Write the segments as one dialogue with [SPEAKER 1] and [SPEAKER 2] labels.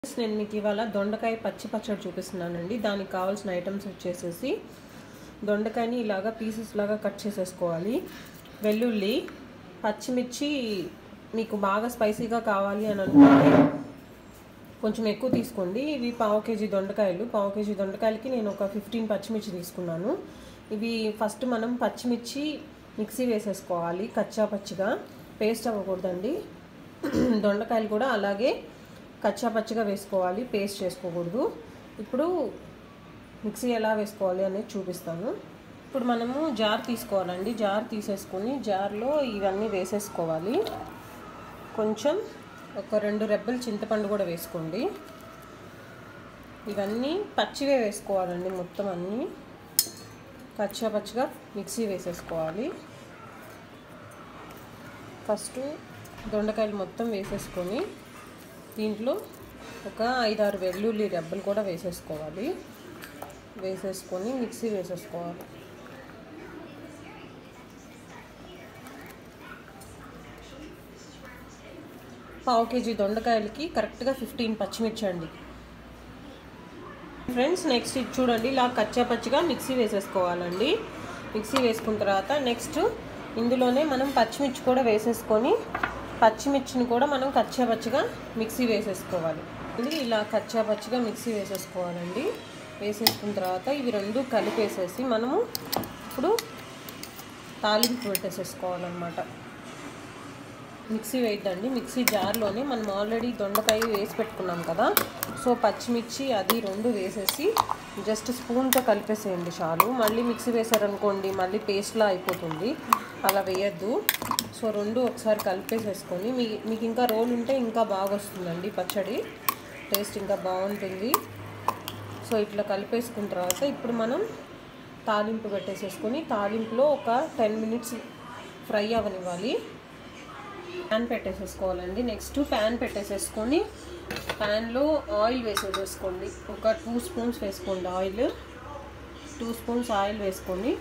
[SPEAKER 1] friends నేను మీకు ఇవాళ దొండకాయ పచ్చి పచ్చడి చూపిస్తున్నానండి దానికి కావాల్సిన ఐటమ్స్ వచ్చేసేసి దొండకాయని ఇలాగా పీసెస్ లాగా కట్ చేసేసుకోవాలి వెల్లుల్లి పచ్చిమిర్చి మీకు బాగా స్పైసీగా కావాలి అని అనుకుంటే కొంచెం ఎక్కువ తీసుకోండి ఇవి పావు కేజీ దొండకాయలు పావు కేజీ దొండకాయలకి నేను ఒక ఫిఫ్టీన్ పచ్చిమిర్చి తీసుకున్నాను ఇవి ఫస్ట్ మనం పచ్చిమిర్చి మిక్సీ వేసేసుకోవాలి కచ్చా పచ్చిగా పేస్ట్ అవ్వకూడదండి దొండకాయలు కూడా అలాగే కచ్చా పచ్చిగా వేసుకోవాలి పేస్ట్ చేసుకోకూడదు ఇప్పుడు మిక్సీ ఎలా వేసుకోవాలి అనేది చూపిస్తాను ఇప్పుడు మనము జార్ తీసుకోవాలండి జార్ తీసేసుకొని జార్లో ఇవన్నీ వేసేసుకోవాలి కొంచెం ఒక రెండు రెబ్బలు చింతపండు కూడా వేసుకోండి ఇవన్నీ పచ్చివే వేసుకోవాలండి మొత్తం అన్నీ పచ్చ పచ్చిగా మిక్సీ వేసేసుకోవాలి ఫస్ట్ దొండకాయలు మొత్తం వేసేసుకొని దీంట్లో ఒక ఐదారు వెల్లుల్లి రెబ్బలు కూడా వేసేసుకోవాలి వేసేసుకొని మిక్సీ వేసేసుకోవాలి పావు కేజీ దొండకాయలకి కరెక్ట్గా ఫిఫ్టీన్ పచ్చిమిర్చి అండి ఫ్రెండ్స్ నెక్స్ట్ ఇది చూడండి ఇలా కచ్చా పచ్చిగా మిక్సీ వేసేసుకోవాలండి మిక్సీ వేసుకున్న తర్వాత నెక్స్ట్ ఇందులోనే మనం పచ్చిమిర్చి కూడా వేసేసుకొని పచ్చిమిర్చిని కూడా మనం కచ్చా పచ్చిగా మిక్సీ వేసేసుకోవాలి ఇది ఇలా కచ్చా పచ్చిగా మిక్సీ వేసేసుకోవాలండి వేసేసుకున్న తర్వాత ఇవి రెండు కలిపేసేసి మనము ఇప్పుడు తాలింపు పెట్టేసేసుకోవాలన్నమాట మిక్సీ వేయద్దండి మిక్సీ జార్లోనే మనం ఆల్రెడీ దొండకాయ వేసి పెట్టుకున్నాం కదా సో పచ్చిమిర్చి అది రెండు వేసేసి జస్ట్ స్పూన్తో కలిపేసేయండి చాలు మళ్ళీ మిక్సీ వేసారనుకోండి మళ్ళీ పేస్ట్లా అయిపోతుంది అలా వేయద్దు సో రెండు ఒకసారి కలిపేసేసుకొని మీ మీకు ఇంకా రోల్ ఉంటే ఇంకా బాగా వస్తుందండి పచ్చడి టేస్ట్ ఇంకా బాగుంటుంది సో ఇట్లా కలిపేసుకున్న తర్వాత ఇప్పుడు మనం తాలింపు పెట్టేసేసుకొని తాలింపులో ఒక టెన్ మినిట్స్ ఫ్రై అవ్వనివ్వాలి ప్యాన్ పెట్టేసేసుకోవాలండి నెక్స్ట్ ప్యాన్ పెట్టేసేసుకొని ప్యాన్లో ఆయిల్ వేసేసేసుకోండి ఒక టూ స్పూన్స్ వేసుకోండి ఆయిల్ టూ స్పూన్స్ ఆయిల్ వేసుకోండి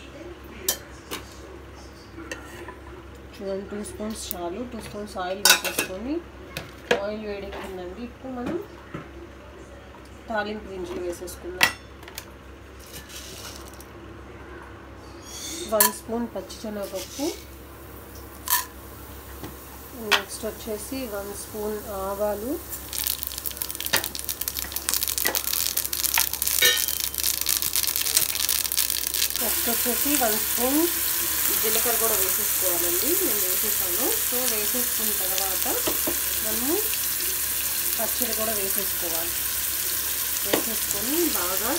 [SPEAKER 1] చూడండి టూ స్పూన్స్ చాలు టూ స్పూన్స్ ఆయిల్ వేసేసుకొని ఆయిల్ వేడెక్కిందండి ఇప్పుడు మనం తాలింపు గింజలు వేసేసుకుందాం వన్ స్పూన్ పచ్చిశనగపప్పు నెక్స్ట్ వచ్చేసి వన్ స్పూన్ ఆవాలు నెక్స్ట్ వచ్చేసి వన్ స్పూన్ జీలకర్ర కూడా వేసేసుకోవాలండి నేను వేసేసాను సో వేసేసుకున్న తర్వాత మనము పచ్చడి కూడా వేసేసుకోవాలి వేసేసుకొని బాగా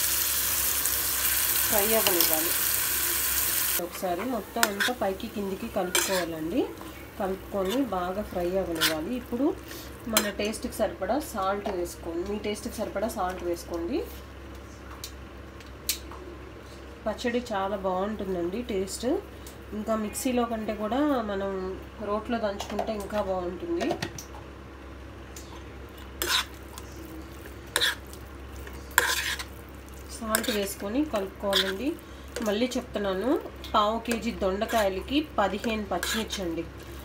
[SPEAKER 1] ఫ్రై అవ్వనివ్వాలి ఒకసారి మొత్తం అంతా పైకి కిందికి కలుపుకోవాలండి కలుపుకొని బాగా ఫ్రై అవ్వనివ్వాలి ఇప్పుడు మన టేస్ట్కి సరిపడా సాల్ట్ వేసుకోండి మీ టేస్ట్కి సరిపడా సాల్ట్ వేసుకోండి పచ్చడి చాలా బాగుంటుందండి టేస్ట్ ఇంకా మిక్సీలో కంటే కూడా మనం రోట్లో దంచుకుంటే ఇంకా బాగుంటుంది సాల్ట్ వేసుకొని కలుపుకోవాలండి మళ్ళీ చెప్తున్నాను పావు కేజీ దొండకాయలకి పదిహేను పచ్చిమిర్చి అండి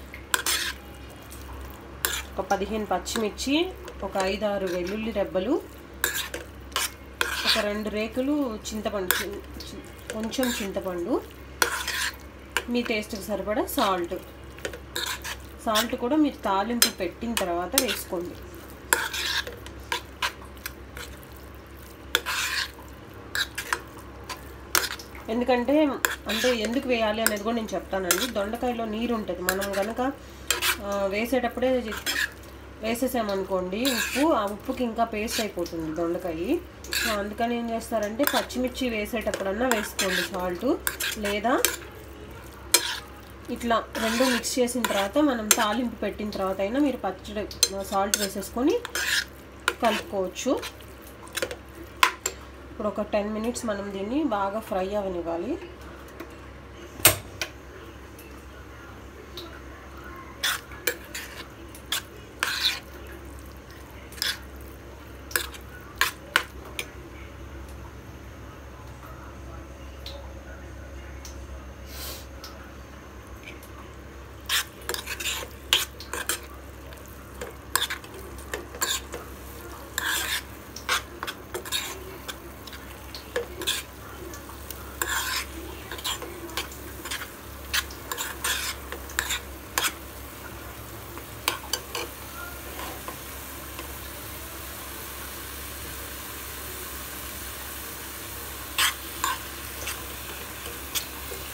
[SPEAKER 1] ఒక పదిహేను పచ్చిమిర్చి ఒక ఐదు ఆరు వెల్లుల్లి రెబ్బలు ఒక రెండు రేకులు చింతపండు కొంచెం చింతపండు మీ టేస్ట్కి సరిపడా సాల్ట్ సాల్ట్ కూడా మీరు తాలింపు పెట్టిన తర్వాత వేసుకోండి ఎందుకంటే అంటే ఎందుకు వేయాలి అనేది కూడా నేను చెప్తానండి దొండకాయలో నీరు ఉంటుంది మనం కనుక వేసేటప్పుడే వేసేసామనుకోండి ఉప్పు ఆ ఉప్పుకి ఇంకా పేస్ట్ అయిపోతుంది దొండకాయ సో అందుకని ఏం చేస్తారంటే పచ్చిమిర్చి వేసేటప్పుడన్నా వేసుకోండి సాల్ట్ లేదా ఇట్లా రెండు మిక్స్ చేసిన తర్వాత మనం తాలింపు పెట్టిన తర్వాత అయినా మీరు పచ్చడి సాల్ట్ వేసేసుకొని కలుపుకోవచ్చు ఇప్పుడు ఒక టెన్ మినిట్స్ మనం దీన్ని బాగా ఫ్రై అవనివ్వాలి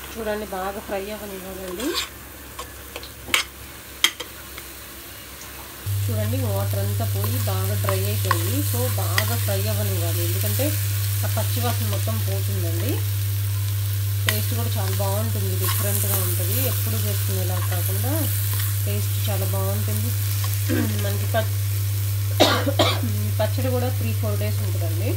[SPEAKER 1] చూడండి బాగా ఫ్రై అవ్వనివ్వాలండి చూడండి వాటర్ అంతా పోయి బాగా డ్రై అయిపోయింది సో బాగా ఫ్రై అవ్వనివ్వాలి ఎందుకంటే ఆ పచ్చివాసన మొత్తం పోతుందండి టేస్ట్ కూడా చాలా బాగుంటుంది డిఫరెంట్గా ఉంటుంది ఎప్పుడు చేసుకునేలా కాకుండా టేస్ట్ చాలా బాగుంటుంది మనకి ప- పచ్చడి కూడా త్రీ ఫోర్ డేస్ ఉంటుందండి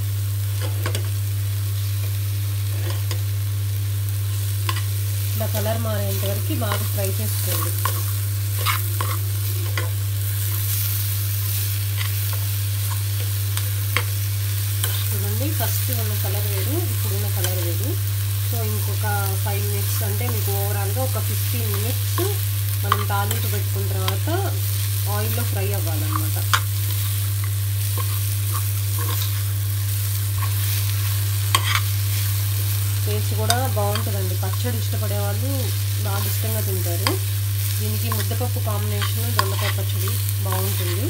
[SPEAKER 1] ఇలా కలర్ మారేంత వరకు బాగా ఫ్రై చేసుకోండి చూడండి ఫస్ట్ ఉన్న కలర్ వేరు ఇప్పుడున్న కలర్ వేరు సో ఇంకొక ఫైవ్ మినిట్స్ అంటే మీకు ఓవరాల్గా ఒక ఫిఫ్టీన్ మినిట్స్ మనం తాలింపు పెట్టుకున్న తర్వాత ఆయిల్లో ఫ్రై అవ్వాలన్నమాట టేస్ట్ కూడా బాగుంటుందండి పచ్చడి ఇష్టపడే వాళ్ళు బాగా ఇష్టంగా తింటారు దీనికి ముద్దపప్పు కాంబినేషన్ దొండకాయ పచ్చడి బాగుంటుంది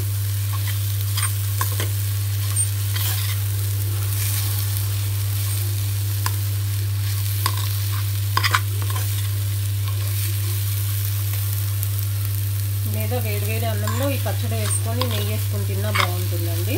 [SPEAKER 1] లేదా వేడివేడి అన్నంలో ఈ పచ్చడి వేసుకొని నెయ్యి వేసుకొని తిన్నా బాగుంటుందండి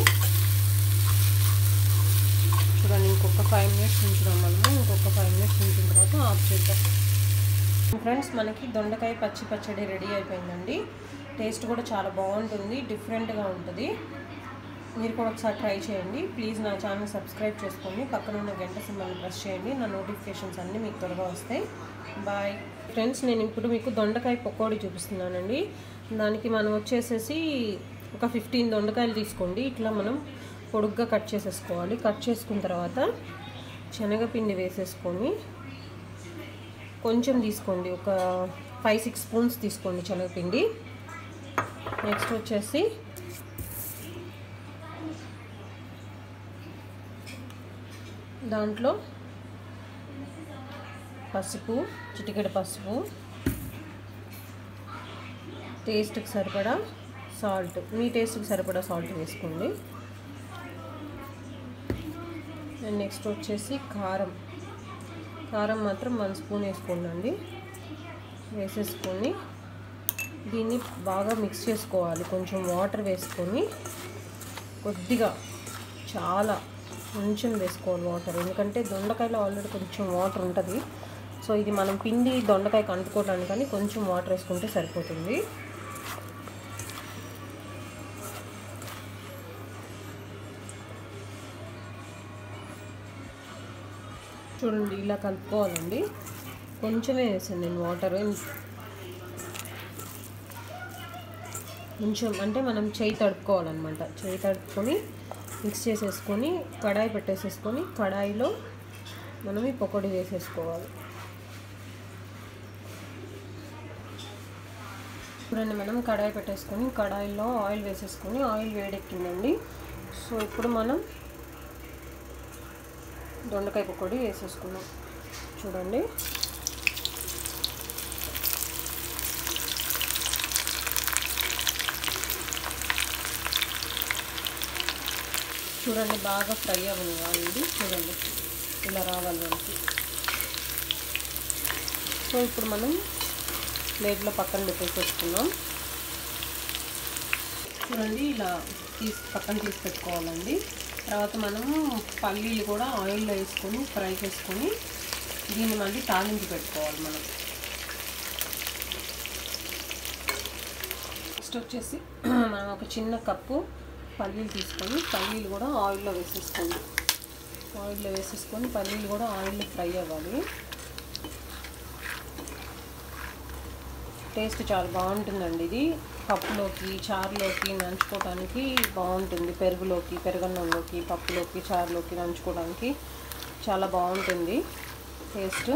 [SPEAKER 1] చూడండి ఇంకొక ఫైవ్ మినిట్స్ ఉంచుదాం మనము ఇంకొక ఫైవ్ మినిట్స్ ఉంచిన తర్వాత ఆఫ్ చేద్దాం ఫ్రెండ్స్ మనకి దొండకాయ పచ్చి పచ్చడి రెడీ అయిపోయిందండి టేస్ట్ కూడా చాలా బాగుంటుంది డిఫరెంట్గా ఉంటుంది మీరు కూడా ఒకసారి ట్రై చేయండి ప్లీజ్ నా ఛానల్ సబ్స్క్రైబ్ చేసుకోండి పక్కన ఉన్న గంట సింబల్ని ప్రెస్ చేయండి నా నోటిఫికేషన్స్ అన్నీ మీకు త్వరగా వస్తాయి బాయ్ ఫ్రెండ్స్ నేను ఇప్పుడు మీకు దొండకాయ పకోడీ చూపిస్తున్నానండి దానికి మనం వచ్చేసేసి ఒక ఫిఫ్టీన్ దొండకాయలు తీసుకోండి ఇట్లా మనం పొడుగ్గా కట్ చేసేసుకోవాలి కట్ చేసుకున్న తర్వాత శనగపిండి వేసేసుకొని కొంచెం తీసుకోండి ఒక ఫైవ్ సిక్స్ స్పూన్స్ తీసుకోండి శనగపిండి నెక్స్ట్ వచ్చేసి దాంట్లో పసుపు చిటికెడ పసుపు టేస్ట్కి సరిపడా సాల్ట్ మీ టేస్ట్కి సరిపడా సాల్ట్ వేసుకోండి అండ్ నెక్స్ట్ వచ్చేసి కారం కారం మాత్రం వన్ స్పూన్ వేసుకోండి వేసేసుకొని దీన్ని బాగా మిక్స్ చేసుకోవాలి కొంచెం వాటర్ వేసుకొని కొద్దిగా చాలా కొంచెం వేసుకోవాలి వాటర్ ఎందుకంటే దొండకాయలో ఆల్రెడీ కొంచెం వాటర్ ఉంటుంది సో ఇది మనం పిండి దొండకాయకి అంటుకోవడానికి కానీ కొంచెం వాటర్ వేసుకుంటే సరిపోతుంది చూడండి ఇలా కలుపుకోవాలండి కొంచెమే వేసాను నేను వాటర్ కొంచెం అంటే మనం చేయి తడుపుకోవాలన్నమాట చేయి తడుపుకొని మిక్స్ చేసేసుకొని కడాయి పెట్టేసేసుకొని కడాయిలో మనం ఈ పకోడీ వేసేసుకోవాలి చూడండి మనం కడాయి పెట్టేసుకొని కడాయిలో ఆయిల్ వేసేసుకొని ఆయిల్ వేడెక్కిందండి సో ఇప్పుడు మనం దొండకాయ పకోడీ వేసేసుకున్నాం చూడండి చూడండి బాగా ఫ్రై అవ్వనివ్వాలి చూడండి ఇలా రావాలి మనకి సో ఇప్పుడు మనం ప్లేట్లో పక్కన పెట్టేసేసుకున్నాం చూడండి ఇలా తీసి పక్కన తీసి పెట్టుకోవాలండి తర్వాత మనము పల్లీలు కూడా ఆయిల్లో వేసుకొని ఫ్రై చేసుకొని దీన్ని మళ్ళీ తాలింపు పెట్టుకోవాలి మనం నెక్స్ట్ వచ్చేసి మనం ఒక చిన్న కప్పు పల్లీలు తీసుకొని పల్లీలు కూడా ఆయిల్లో వేసేసుకోండి ఆయిల్లో వేసేసుకొని పల్లీలు కూడా ఆయిల్లో ఫ్రై అవ్వాలి టేస్ట్ చాలా బాగుంటుందండి ఇది పప్పులోకి చారులోకి నంచుకోవడానికి బాగుంటుంది పెరుగులోకి పెరుగన్నంలోకి పప్పులోకి చారులోకి నంచుకోవడానికి చాలా బాగుంటుంది టేస్ట్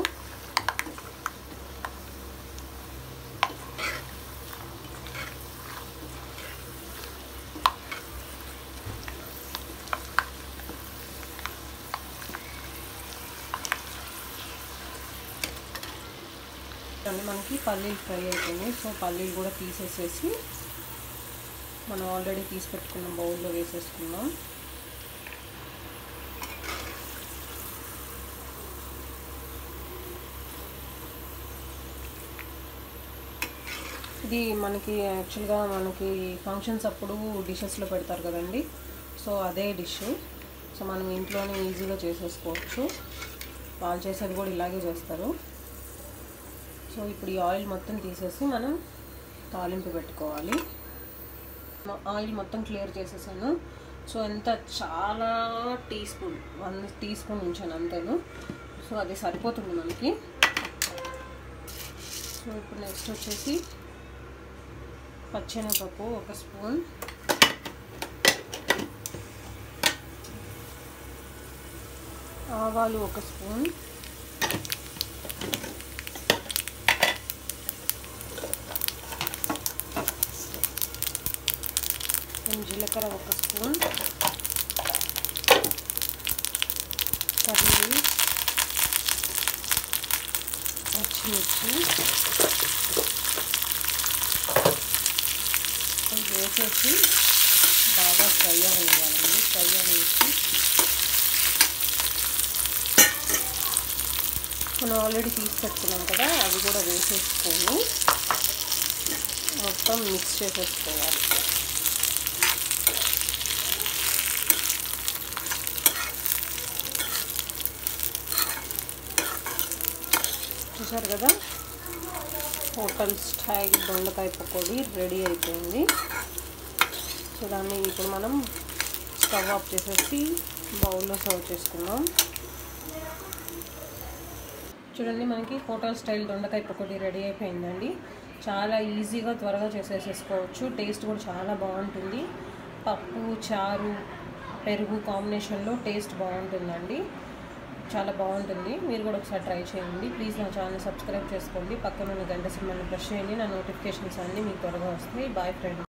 [SPEAKER 1] అంటే మనకి పల్లీలు ఫ్రై అయిపోయినాయి సో పల్లీలు కూడా తీసేసేసి మనం ఆల్రెడీ తీసి పెట్టుకున్న బౌల్లో వేసేసుకుందాం ఇది మనకి యాక్చువల్గా మనకి ఫంక్షన్స్ అప్పుడు డిషెస్లో పెడతారు కదండి సో అదే డిష్ సో మనం ఇంట్లోనే ఈజీగా చేసేసుకోవచ్చు వాళ్ళు చేసేది కూడా ఇలాగే చేస్తారు సో ఇప్పుడు ఈ ఆయిల్ మొత్తం తీసేసి మనం తాలింపు పెట్టుకోవాలి ఆయిల్ మొత్తం క్లియర్ చేసేసాను సో ఎంత చాలా teaspoon one teaspoon ఉంచాను అంతేను సో అది సరిపోతుంది మనకి సో ఇప్పుడు నెక్స్ట్ వచ్చేసి పచ్చెనపప్పు ఒక స్పూన్ ఆవాలు ఒక స్పూన్ జీలకర్ర ఒక స్పూన్ కర్రీ పచ్చిమిర్చి ఇది వేసేసి బాగా ఫ్రై అవ్వాలండి ఫ్రై అనేసి మనం ఆల్రెడీ తీసి పెట్టుకున్నాం కదా అవి కూడా వేసేసుకొని మొత్తం మిక్స్ చేసేసుకోవాలి చూసారు కదా హోటల్ స్టైల్ దొండకాయ పకోడీ రెడీ అయిపోయింది సో దాన్ని ఇప్పుడు మనం స్టవ్ ఆఫ్ చేసేసి బౌల్లో సర్వ్ చేసుకుందాం చూడండి మనకి హోటల్ స్టైల్ దొండకాయ పకోడీ రెడీ అయిపోయిందండి చాలా ఈజీగా త్వరగా చేసేసేసుకోవచ్చు టేస్ట్ కూడా చాలా బాగుంటుంది పప్పు చారు పెరుగు కాంబినేషన్లో టేస్ట్ బాగుంటుందండి చాలా బాగుంటుంది మీరు కూడా ఒకసారి ట్రై చేయండి ప్లీజ్ నా ఛానల్ సబ్స్క్రైబ్ చేసుకోండి పక్కన ఉన్న గంట సింబల్ని ప్రెస్ చేయండి నా నోటిఫికేషన్స్ అన్నీ మీకు త్వరగా వస్తాయి బాయ్ ఫ్రెండ్